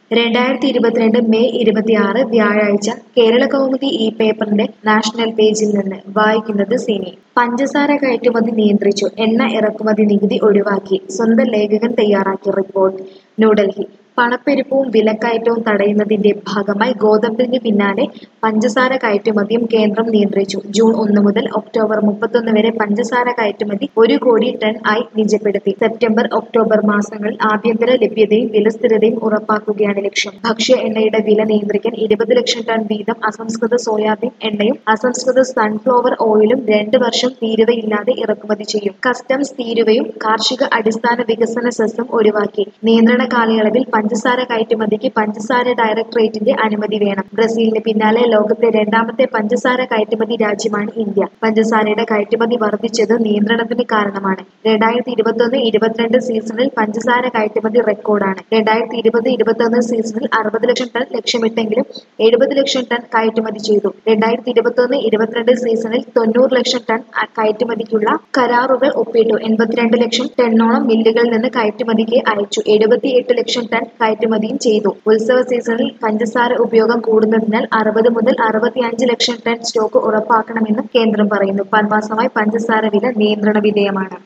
രണ്ടായിരത്തി ഇരുപത്തിരണ്ട് മെയ് ഇരുപത്തിയാറ് വ്യാഴാഴ്ച കേരള കൗമുദി ഈ പേപ്പറിന്റെ നാഷണൽ പേജിൽ നിന്ന് വായിക്കുന്നത് സിനി പഞ്ചസാര കയറ്റുമതി നിയന്ത്രിച്ചു എണ്ണ ഇറക്കുമതി നികുതി ഒഴിവാക്കി സ്വന്തം ലേഖകൻ തയ്യാറാക്കിയ റിപ്പോർട്ട് ന്യൂഡൽഹി പണപ്പെരുപ്പവും വിലക്കയറ്റവും തടയുന്നതിന്റെ ഭാഗമായി ഗോതമ്പിന് പിന്നാലെ പഞ്ചസാര കയറ്റുമതിയും കേന്ദ്രം നിയന്ത്രിച്ചു ജൂൺ ഒന്ന് മുതൽ ഒക്ടോബർ മുപ്പത്തൊന്ന് വരെ പഞ്ചസാര കയറ്റുമതി ഒരു കോടി ടൺ ആയി നിജപ്പെടുത്തി സെപ്റ്റംബർ ഒക്ടോബർ മാസങ്ങളിൽ ആഭ്യന്തര ലഭ്യതയും വിലസ്ഥിരതയും ഉറപ്പാക്കുകയാണ് ലക്ഷ്യം ഭക്ഷ്യ എണ്ണയുടെ വില നിയന്ത്രിക്കാൻ ഇരുപത് ലക്ഷം ടൺ വീതം അസംസ്കൃത സോയാബീൻ എണ്ണയും അസംസ്കൃത സൺഫ്ലവർ ഓയിലും രണ്ട് വർഷം തീരുവയില്ലാതെ ഇറക്കുമതി ചെയ്യും കസ്റ്റംസ് തീരുവയും കാർഷിക അടിസ്ഥാന വികസന സെസ്സും ഒഴിവാക്കി നിയന്ത്രണ കാലയളവിൽ പഞ്ചസാര കയറ്റുമതിക്ക് പഞ്ചസാര ഡയറക്ടറേറ്റിന്റെ അനുമതി വേണം ബ്രസീലിന് പിന്നാലെ ലോകത്തെ രണ്ടാമത്തെ പഞ്ചസാര കയറ്റുമതി രാജ്യമാണ് ഇന്ത്യ പഞ്ചസാരയുടെ കയറ്റുമതി വർദ്ധിച്ചത് നിയന്ത്രണത്തിന് കാരണമാണ് രണ്ടായിരത്തി ഇരുപത്തൊന്ന് ഇരുപത്തിരണ്ട് സീസണിൽ പഞ്ചസാര കയറ്റുമതി റെക്കോർഡാണ് രണ്ടായിരത്തി ഇരുപത് ഇരുപത്തൊന്ന് സീസണിൽ അറുപത് ലക്ഷം ടൺ ലക്ഷ്യമിട്ടെങ്കിലും എഴുപത് ലക്ഷം ടൺ കയറ്റുമതി ചെയ്തു രണ്ടായിരത്തി ഇരുപത്തൊന്ന് ഇരുപത്തിരണ്ട് സീസണിൽ തൊണ്ണൂറ് ലക്ഷം ടൺ അ- കയറ്റുമതിക്കുള്ള കരാറുകൾ ഒപ്പിട്ടു എൺപത്തിരണ്ട് ലക്ഷം ടണ്ണോളം മില്ലുകളിൽ നിന്ന് കയറ്റുമതിക്ക് അയച്ചു എഴുപത്തിയെട്ട് ലക്ഷം ടൺ കയറ്റുമതിയും ചെയ്തു ഉത്സവ സീസണിൽ പഞ്ചസാര ഉപയോഗം കൂടുന്നതിനാൽ അറുപത് മുതൽ അറുപത്തിയഞ്ച് ലക്ഷം ടൺ സ്റ്റോക്ക് ഉറപ്പാക്കണമെന്നും കേന്ദ്രം പറയുന്നു പൽമാസമായി പഞ്ചസാര വില നിയന്ത്രണ വിധേയമാണ്